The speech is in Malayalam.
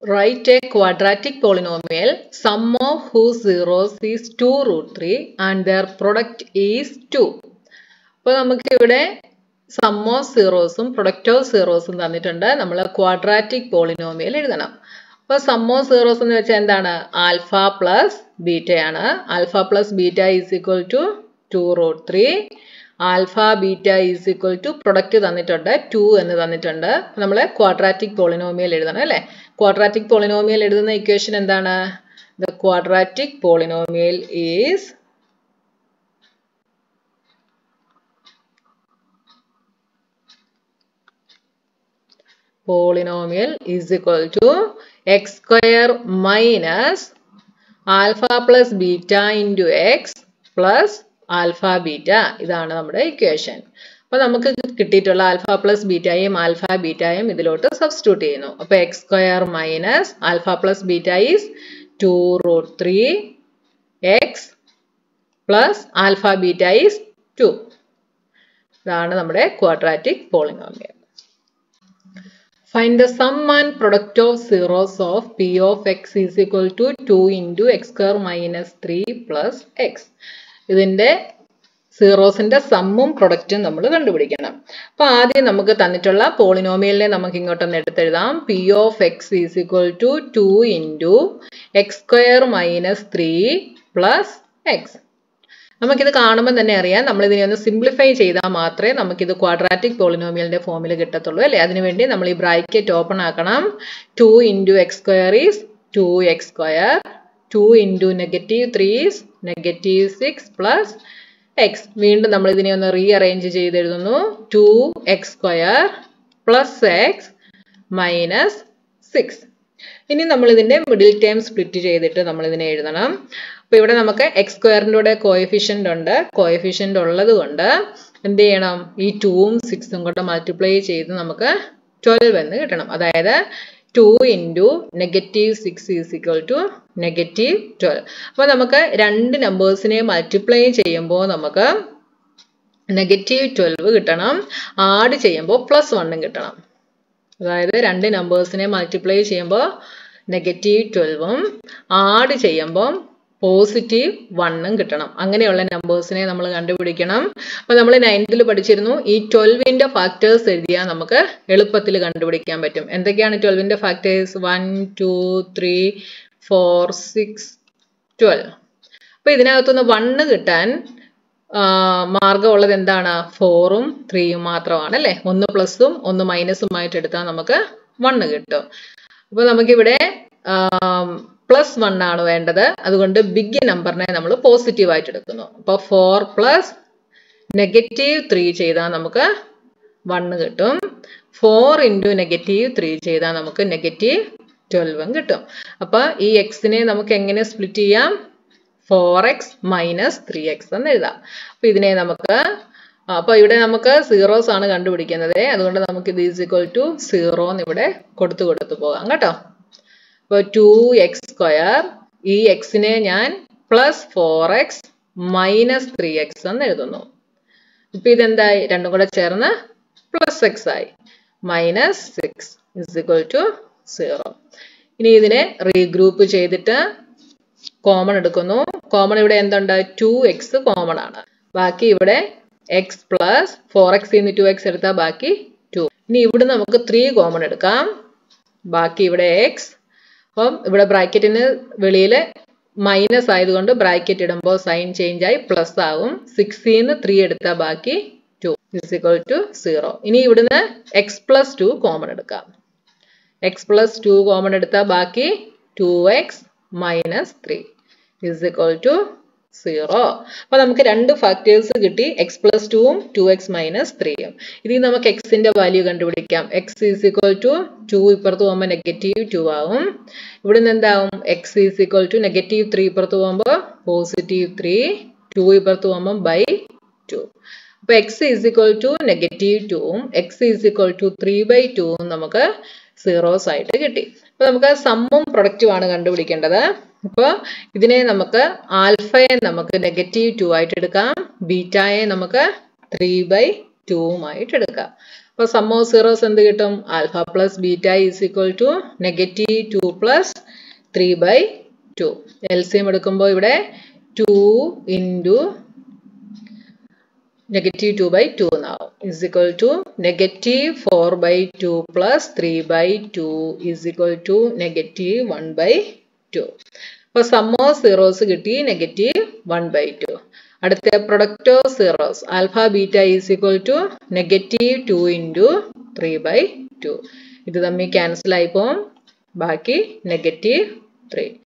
Write a quadratic polynomial, sum of whose zeros is 2 root 3 and their product is 2. അപ്പോൾ നമുക്ക് ഇവിടെ സം ഓഫ് സീറോസും പ്രൊഡക്റ്റ് ഓഫ് സീറോസും തന്നിട്ടുണ്ട് നമ്മൾ ക്വാഡ്രാറ്റിക് പോളിനോമിയൽ എഴുതണം അപ്പോൾ സം ഓഫ് സീറോസ് എന്ന് വെച്ചാൽ എന്താണ് ആൽഫ പ്ലസ് ബീറ്റയാണ് alpha plus beta is equal to two root three alpha beta is equal to product തന്നിട്ടുണ്ട് ടു എന്ന് തന്നിട്ടുണ്ട് നമ്മൾ ക്വാഡ്രാറ്റിക് പോളിനോമിയൽ എഴുതണം അല്ലേ ക്വാഡ്രാറ്റിക് പോളിനോമിയൽ എഴുതുന്ന ഇക്വേഷൻ എന്താണ് the quadratic polynomial is polynomial is equal to x square minus alpha plus beta into x plus alpha beta ഇതാണ് നമ്മുടെ ഇക്വേഷൻ അപ്പൊ നമുക്ക് കിട്ടിയിട്ടുള്ള ആൽഫ പ്ലസ് ബീറ്റയും ആൽഫ ബീറ്റയും ഇതിലോട്ട് സബ്സ്റ്റിറ്റ്യൂട്ട് ചെയ്യുന്നു അപ്പൊ x square minus alpha plus beta is two root three x plus alpha beta is two ഇതാണ് നമ്മുടെ quadratic polynomial Find the sum and product of zeros of p of x is equal to 2 into x square minus 3 plus x. ഇതിന്റെ സീറോസിന്റെ സമ്മും പ്രൊഡക്റ്റും നമ്മൾ കണ്ടുപിടിക്കണം അപ്പൊ ആദ്യം നമുക്ക് തന്നിട്ടുള്ള പോളിനോമിയലിനെ നമുക്ക് ഇങ്ങോട്ടൊന്ന് എടുത്തെഴുതാം p of x is equal to two into x square minus three plus x നമുക്കിത് കാണുമ്പോൾ തന്നെ അറിയാം നമ്മൾ ഇതിനെ ഒന്ന് സിംപ്ലിഫൈ ചെയ്താൽ മാത്രമേ നമുക്കിത് ക്വാഡ്രാറ്റിക് പോളിനോമിയലിന്റെ ഫോമിൽ കിട്ടത്തുള്ളൂ അല്ലേ അതിനുവേണ്ടി നമ്മൾ ഈ ബ്രാക്കറ്റ് ഓപ്പൺ ആക്കണം two into x square is two x square two into negative three is negative six plus x വീണ്ടും നമ്മൾ ഇതിനെ ഒന്ന് റീ അറേഞ്ച് ചെയ്തെഴുതുന്നു two x square plus x minus six ഇനി നമ്മൾ ഇതിന്റെ മിഡിൽ ടേം സ്പ്ലിറ്റ് ചെയ്തിട്ട് നമ്മൾ ഇതിനെ എഴുതണം അപ്പൊ ഇവിടെ നമുക്ക് എക്സ് സ്ക്വയറിന്റെ കൂടെ കോയഫിഷ്യന്റ് ഉണ്ട് കോയഫിഷ്യന്റ് ഉള്ളത് കൊണ്ട് എന്ത് ചെയ്യണം ഈ ടൂവും സിക്സും കൂടെ മൾട്ടിപ്ലൈ ചെയ്ത് നമുക്ക് ട്വൽവ് എന്ന് കിട്ടണം അതായത് two into negative six is equal to negative twelve അപ്പൊ നമുക്ക് രണ്ട് നമ്പേഴ്സിനെ മൾട്ടിപ്ലൈ ചെയ്യുമ്പോൾ നമുക്ക് നെഗറ്റീവ് ട്വൽവ് കിട്ടണം ആഡ് ചെയ്യുമ്പോൾ പ്ലസ് വണ്ണും കിട്ടണം അതായത് രണ്ട് നമ്പേഴ്സിനെ മൾട്ടിപ്ലൈ ചെയ്യുമ്പോൾ നെഗറ്റീവ് ട്വൽവും ആഡ് ചെയ്യുമ്പം പോസിറ്റീവ് വണ്ണും കിട്ടണം അങ്ങനെയുള്ള നമ്പേഴ്സിനെ നമ്മൾ കണ്ടുപിടിക്കണം അപ്പൊ നമ്മൾ നയൻത്തിൽ പഠിച്ചിരുന്നു ഈ ട്വൽവിന്റെ ഫാക്ടേഴ്സ് എഴുതിയാൽ നമുക്ക് എളുപ്പത്തിൽ കണ്ടുപിടിക്കാൻ പറ്റും എന്തൊക്കെയാണ് ട്വൽവിന്റെ factors one two three four six twelve അപ്പൊ ഇതിനകത്തുനിന്ന് വണ്ണ് കിട്ടാൻ മാർഗമുള്ളത് എന്താണ് ഫോറും ത്രീയും മാത്രമാണ് അല്ലെ ഒന്ന് പ്ലസും ഒന്ന് മൈനസുമായിട്ട് എടുത്താൽ നമുക്ക് വണ്ണ് കിട്ടും അപ്പൊ നമുക്കിവിടെ പ്ലസ് വൺ ആണ് വേണ്ടത് അതുകൊണ്ട് ബിഗ് നമ്പറിനെ നമ്മൾ പോസിറ്റീവ് ആയിട്ട് എടുക്കുന്നു അപ്പൊ ഫോർ പ്ലസ് നെഗറ്റീവ് ത്രീ ചെയ്താൽ നമുക്ക് വണ്ണ് കിട്ടും ഫോർ ഇൻറ്റു നെഗറ്റീവ് ത്രീ ചെയ്താൽ നമുക്ക് നെഗറ്റീവ് ട്വൽവും കിട്ടും അപ്പൊ ഈ എക്സിനെ നമുക്ക് എങ്ങനെ സ്പ്ലിറ്റ് ചെയ്യാം four x minus three x എന്ന് എഴുതാം അപ്പൊ ഇതിനെ നമുക്ക് അപ്പൊ ഇവിടെ നമുക്ക് സീറോസ് ആണ് കണ്ടുപിടിക്കുന്നത് അതുകൊണ്ട് നമുക്ക് ഇത് ഈസ് ഈക്വൽ ടു സീറോ എന്ന് ഇവിടെ കൊടുത്തു കൊടുത്തു പോകാം കേട്ടോ അപ്പോൾ ടു എക്സ് സ്ക്വയർ ഈ എക്സിനെ ഞാൻ plus four x minus three x എന്ന് എഴുതുന്നു ഇപ്പൊ ഇതെന്തായി രണ്ടും കൂടെ ചേർന്ന് പ്ലസ് എക്സ് ആയി minus six is equal to zero ഇനി ഇതിനെ റീഗ്രൂപ്പ് ചെയ്തിട്ട് കോമൺ എടുക്കുന്നു കോമൺ ഇവിടെ എന്തുണ്ട് ടു എക്സ് കോമൺ ആണ് ബാക്കി ഇവിടെ എക്സ് പ്ലസ് ഫോർ എക്സ് ഇന്ന് ടു എക്സ് എടുത്താൽ ബാക്കി ടു ഇനി ഇവിടെ നമുക്ക് ത്രീ കോമൺ എടുക്കാം ബാക്കി ഇവിടെ എക്സ് അപ്പം ഇവിടെ ബ്രാക്കറ്റിന് വെളിയിൽ മൈനസ് ആയതുകൊണ്ട് ബ്രാക്കറ്റ് ഇടുമ്പോൾ സൈൻ ചേഞ്ച് ആയി പ്ലസ് ആവും സിക്സിന്ന് ത്രീ എടുത്താൽ ബാക്കി ടു ഇസിക്വൽ ടു സീറോ ഇനി ഇവിടുന്ന് എക്സ് പ്ലസ് ടു കോമൺ എടുക്കാം എക്സ് പ്ലസ് ടു കോമൺ എടുത്താൽ ബാക്കി two x minus three is equal to zero അപ്പൊ നമുക്ക് രണ്ട് ഫാക്ടേഴ്സ് കിട്ടി എക്സ് പ്ലസ് ടുവും ടു എക്സ് മൈനസ് ത്രീയും ഇതിൽ നമുക്ക് എക്സിന്റെ വാല്യൂ കണ്ടുപിടിക്കാം x is equal to two ഇപ്പുറത്ത് പോകുമ്പോൾ നെഗറ്റീവ് ടു ആവും ഇവിടുന്ന് എന്താവും x is equal to negative three ഇപ്പുറത്ത് പോകുമ്പോൾ പോസിറ്റീവ് ത്രീ ടു ഇപ്പുറത്ത് പോകുമ്പോൾ ബൈ ടു അപ്പൊ x is equal to negative ടുവും x is equal to three by ടുവും നമുക്ക് സീറോസ് ആയിട്ട് കിട്ടി അപ്പൊ നമുക്ക് സമ്മും പ്രൊഡക്റ്റും ആണ് കണ്ടുപിടിക്കേണ്ടത് അപ്പോൾ ഇതിനെ നമുക്ക് ആൽഫയെ നമുക്ക് നെഗറ്റീവ് ടു ആയിട്ട് എടുക്കാം ബീറ്റായെ നമുക്ക് ത്രീ ബൈ ടൂവുമായിട്ട് എടുക്കാം അപ്പോൾ സം ഓഫ് സീറോസ് എന്ത് കിട്ടും alpha plus beta is equal to negative two plus three by two L C M എടുക്കുമ്പോൾ ഇവിടെ two into negative two by two എന്നാവും is equal to negative four by two plus three by two is equal to negative one by two അപ്പോൾ സം ഓഫ് സീറോസ് കിട്ടി നെഗറ്റീവ് വൺ ബൈ ടു അടുത്ത product of zeros alpha beta is equal to negative two into three by to ഇത് തമ്മിൽ ക്യാൻസൽ ആയി പോകും ബാക്കി നെഗറ്റീവ് ത്രീ